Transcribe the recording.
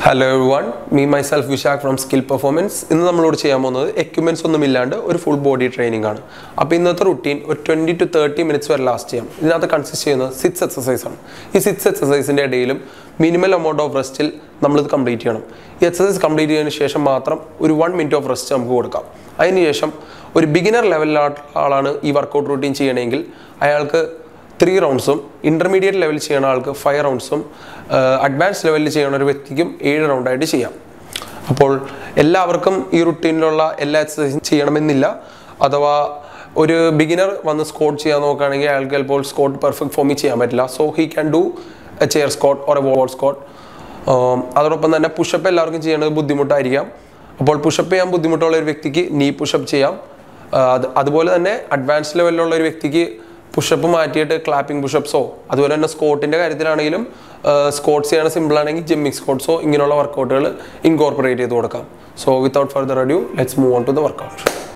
hello one me myself Vishakh from skill performance ഇന്ന് നമ്മളോട് ചെയ്യാൻ പോകുന്നത് എക്യുപ്മെൻറ്റ്സ് ഒന്നും ഇല്ലാണ്ട് ഒരു ഫുൾ ബോഡി ട്രെയിനിങ് ആണ് അപ്പോൾ ഇന്നത്തെ റുട്ടീൻ ഒരു ട്വൻറ്റി ടു തേർട്ടി മിനിറ്റ്സ് വരെ ലാസ്റ്റ് ചെയ്യാം ഇതിനകത്ത് കൺസിസ്റ്റ് ചെയ്യുന്നത് സിക്സ് എക്സസൈസ് ആണ് ഈ സിക്സ് എക്സസൈസിൻ്റെ ഇടയിലും മിനിമൽ എമൗണ്ട് ഓഫ് റെസ്റ്റിൽ നമ്മളിത് കംപ്ലീറ്റ് ചെയ്യണം ഈ എക്സസൈസ് കംപ്ലീറ്റ് ചെയ്തതിന് ശേഷം മാത്രം ഒരു വൺ മിനിറ്റ് ഓഫ് റെസ്റ്റ് നമുക്ക് കൊടുക്കാം അതിനുശേഷം ഒരു ബിഗിനർ ലെവലിലുള്ള ആളാണ് ഈ വർക്കൗട്ട് റൂട്ടീൻ ചെയ്യണമെങ്കിൽ അയാൾക്ക് ത്രീ റൗണ്ട്സും ഇൻ്റർമീഡിയറ്റ് ലെവലിൽ ചെയ്യുന്ന ആൾക്ക് ഫൈവ് റൗണ്ട്സും അഡ്വാൻസ് ലെവലിൽ ചെയ്യുന്ന ഒരു വ്യക്തിക്കും ഏഴ് റൗണ്ടായിട്ട് ചെയ്യാം അപ്പോൾ എല്ലാവർക്കും ഈ റുട്ടീനിലുള്ള എല്ലാ എക്സസൈസും ചെയ്യണമെന്നില്ല അഥവാ ഒരു ബിഗിനർ വന്ന് സ്കോട്ട് ചെയ്യാൻ നോക്കുകയാണെങ്കിൽ അയാൾക്ക് ചിലപ്പോൾ സ്കോട്ട് പെർഫെക്റ്റ് ഫോമിൽ ചെയ്യാൻ പറ്റില്ല so he can do a chair squat or a wall squat അതോടൊപ്പം തന്നെ പുഷപ്പ് എല്ലാവർക്കും ചെയ്യേണ്ടത് ബുദ്ധിമുട്ടായിരിക്കാം അപ്പോൾ പുഷപ്പ് ചെയ്യാൻ ബുദ്ധിമുട്ടുള്ള ഒരു വ്യക്തിക്ക് നീ പുഷപ്പ് ചെയ്യാം ആ, അത് അതുപോലെ തന്നെ അഡ്വാൻസ് ലെവലിലുള്ള ഒരു വ്യക്തിക്ക് പുഷപ്പ് മാറ്റിയിട്ട് ക്ലാപ്പിംഗ് പുഷപ്സോ അതുപോലെ തന്നെ സ്കോട്ടിൻ്റെ കാര്യത്തിലാണെങ്കിലും സ്കോട്ട്സ് ചെയ്യണ സിമ്പിൾ ആണെങ്കിൽ ജിമ്മിങ് സ്കോട്ട്സോ ഇങ്ങനെയുള്ള വർക്കൗട്ടുകൾ ഇൻകോർപ്പറേറ്റ് ചെയ്ത് കൊടുക്കാം so without further adieu let's move on to the workout